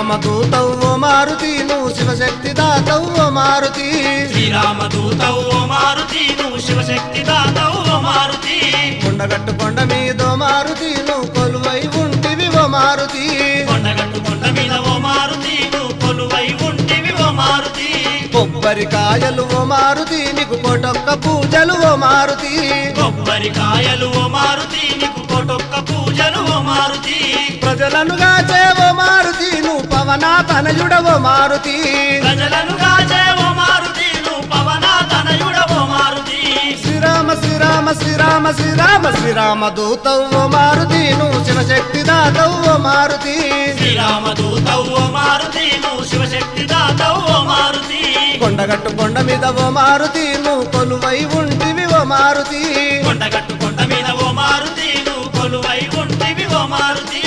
శ్రీరామదూతవు ఓ మారుతి నువ్వు శివశక్తి దాతవు ఓ మారుతి శ్రీరామదూతవు ఓ మారుతి నువ్వు శివశక్తి దాతవు ఓ మారుతి కొండగట్టు కొండ మీదో మారుతి నువ్వు కొలువై ఉంటివి ఓ మారుతి కొండగట్టు కొండ మీద ఓ మారుతి నువ్వు కొలువై ఉంటివి ఓ మారుతి కొబ్బరికాయలు ఓ మారుతి నీకు కోటొక్క పూజలు ఓ మారుతి కొబ్బరికాయలు ఓ మారుతి నీకు కోటొక్క పూజలు ఓ మారుతి ప్రజలను గాచే ఓ మారుతి నువ్వు పవన తనయుడవో మారుతి ప్రజలను కాచే ఓ మారుతి నువ్వు పవన తనయుడ ఓ మారుతి శ్రీరామ శ్రీరామ శ్రీరామ శ్రీరామ శ్రీరామ దూతవు ఓ మారుతి నువ్వు శివశక్తి దాతవు ఓ మారుతి శ్రీరామదూతవు ఓ మారుతి నువ్వు శివశక్తి దాతవు ఓ మారుతి కొండగట్టు కొండ మీద ఓ మారుతి నువ్వు కొలువై ఉంటివి ఓ మారుతి కొండగట్టు కొండ మీద ఓ మారుతి నువ్వు కొలువై ఉంటివి ఓ మారుతి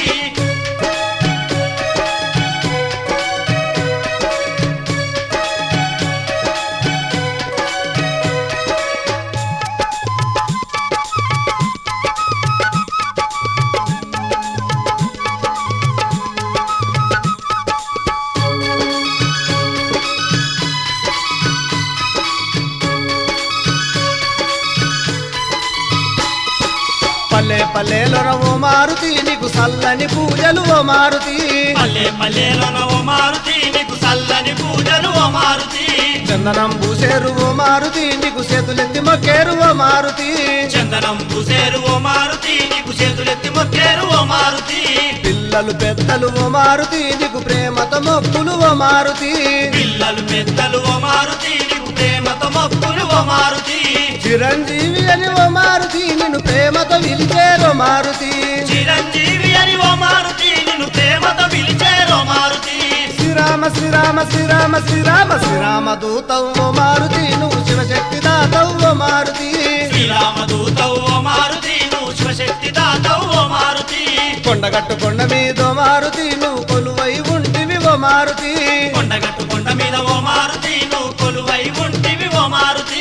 పల్లె పల్లెలో ఓ మారుతి నీకు సల్లని పూజలు ఓ మారుతి పల్లె పల్లెలోన ఓ మారుతి నీకు చల్లని పూజలు ఓ మారుతి చందనం పూసేరు ఓ మారుతి నీకు చేతులెత్తి మొక్కేరు ఓ మారుతి చందనం పూసేరు ఓ మారుతి నీకు చేతులెత్తి మొక్కేరు ఓ మారుతి పిల్లలు పెద్దలు ఓ మారుతి నీకు ప్రేమతో మొక్కులు ఓ మారుతి పిల్లలు పెద్దలు ఓ మారుతి నీకు ప్రేమతో మొక్కులు ఓ మారుతి చిరంజీవి అని ఓ మారుతి నిన్ను ప్రేమతో పిలిచేరు మారుతి చిరంజీవి అని ఓ మారుతి నిన్ను ప్రేమతో పిలిచేరో మారుతి శ్రీరామ శ్రీరామ శ్రీరామ శ్రీరామ శ్రీరామ దూతవు ఓ మారుతి నువ్వు శివశక్తి దాతవు ఓ మారుతి శ్రీరామదూతవు ఓ మారుతి నువ్వు శివశక్తి దాతవు ఓ మారుతి కొండగట్టు కొండ మీద ఓ మారుతి నువ్వు కొలువై ఉంటివి ఓ మారుతి కొండగట్టు కొండ మీద ఓ మారుతి నువ్వు కొలువై ఉంటివి ఓ మారుతి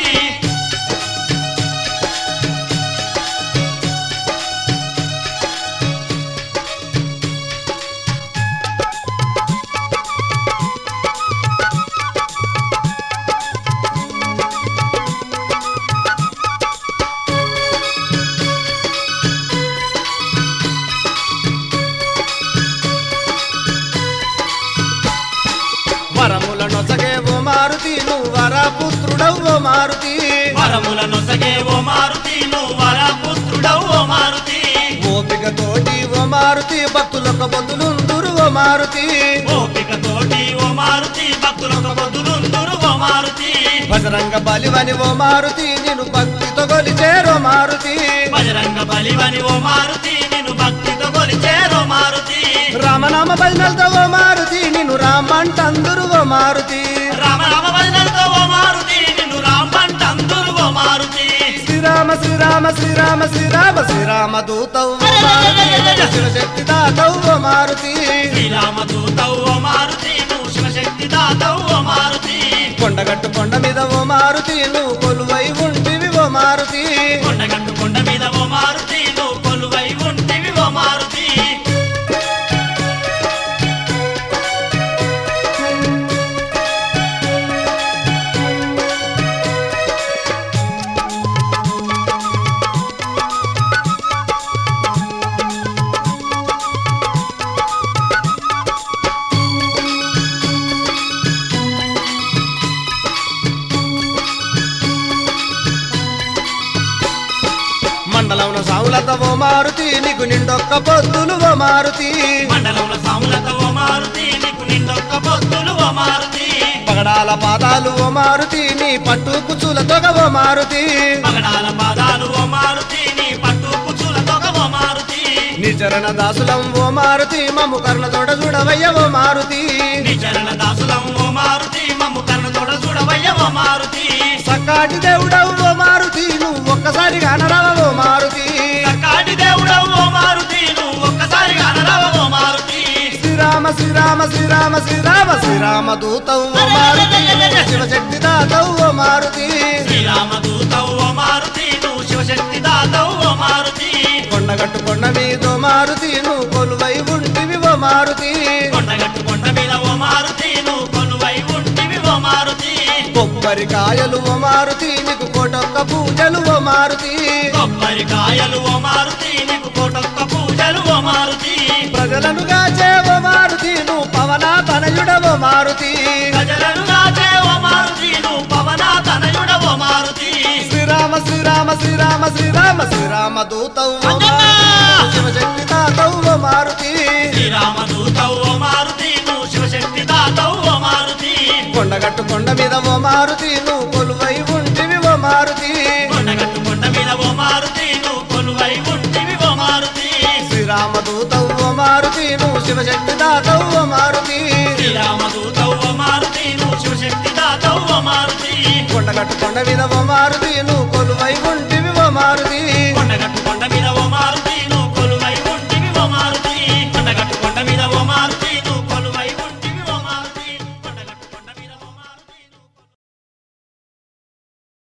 వరముల నొసగే ఓ మారుతి నువ్వు వరపుత్రుడవు ఓ మారుతి వరముల నొసగే ఓ మారుతి నువ్వు వరపుత్రుడవు ఓ మారుతి ఓపిక తోటి ఓ మారుతి భక్తులకు బొందులుందురు ఓ మారుతి ఓపిక తోటి ఓ మారుతి భక్తులకు బొద్దులుందురు ఓ మారుతి బజరంగ బలివని ఓ మారుతి నేను భక్తితో కొలిచేరో మారుతి బజరంగ బలివని ఓ మారుతి నిన్ను భక్తితో కొలిచేరో మారుతి రామనామ భజనలతో ఓ మారుతి నిన్ను రామంటందురు ఓ మారుతి రామ రామ భజనలతో ఓ మారుతి నిన్ను రాంబంటందురు ఓ మారుతి శ్రీరామ శ్రీరామ శ్రీరామ శ్రీరామ శ్రీరామ దూతవు ఓ మారుతి శివశక్తి దాతవు ఓ మారుతి శ్రీరామదూతవు ఓ మారుతి నువ్వు శివశక్తి దాతవు ఓ మారుతి కొండగట్టు కొండ మీద ఓ మారుతి నువ్వు కొలువై ఉంటివి ఓ మారుతి కొండగట్టు కొండ మీద ఓ మారుతి నువ్వు కొలువై ఉంటివి ఓ మారుతి మండలంలో సావులత ఓ మారుతి నీకు నిండొక్క పొద్దులు ఓ మారుతి మండలంలో సాములత ఓ మారుతి నీకు నిండొక్క పొత్తులు ఓ మారుతి పగడాల పాదాలు ఓ మారుతి నీ పట్టు కుచుల తొగ ఓ మారుతి పగడాల పాదాలు ఓ మారుతి నీ పట్టు కుచుల తొగ ఓ మారుతి నీ చరణ దాసులం ఓ మారుతి మమ్ము కర్ణ తోట చూడవయ్య ఓ మారుతి నీ చరణ దాసులం ఓ మారుతి మమ్ము కర్ణ తోడ చూడవయ్య ఓ మారుతి సక్కాటి దేవుడవు ఓ మారుతి నువ్వు ఒక్కసారి కానరావ ఓ మారుతి కాటి దేవుడవు ఓ మారుతి నువ్వు ఒక్కసారిగా అనరావ ఓ మారుతి శ్రీరామ శ్రీరామ శ్రీరామ శ్రీరామ శ్రీరామ దూతవు ఓ మారుతి శివశక్తి దాతవు ఓ మారుతి శ్రీరామదూతవు ఓ మారుతి నువ్వు శివశక్తి దాతవు ఓ మారుతి కొండగట్టు కొండ మీద ఓ మారుతి నువ్వు కొలువై ఉంటివి ఓ మారుతి కొండగట్టు కొండ మీద కొబ్బరికాయలు ఓ మారుతి నీకు కోటొక్క పూజలు ఓ మారుతి కొబ్బరికాయలు ఓ మారుతి నీకు కోటొక్క పూజలు ఓ మారుతి ప్రజలను గాచే ఓ మారుతి నువ్వు పవన తనయుడవో మారుతి ప్రజలను కాచే ఓ మారుతి నువ్వు పవన తనయుడ ఓ మారుతి శ్రీరామ శ్రీరామ శ్రీరామ శ్రీరామ శ్రీరామ దూతవు ఓ అంజన్నా! మారుతి, శివశక్తి తాతవు ఓ మారుతి శ్రీరామ దూతవు ఓ మారుతి నువ్వు శివశక్తి దాతవు ఓ మారుతి కొండగట్టు కొండ మీద ఓ మారుతి నువ్వు కొలువై ఉంటివి ఓ మారుతి కొండగట్టు కొండ మీద ఓ మారుతి నువ్వు కొలువై ఉంటివి ఓ మారుతి శ్రీరామ దూతవు ఓ మారుతి నువ్వు శివశక్తి తాతవు ఓ మారుతి శ్రీరామ దూతవు ఓ మారుతి నువ్వు శివశక్తి దాతవు ఓ మారుతి కొండగట్టు కొండ మీద ఓ మారుతి నువ్వు కొలువై ఉంటివి ఓ మారుతి కొండగట్టు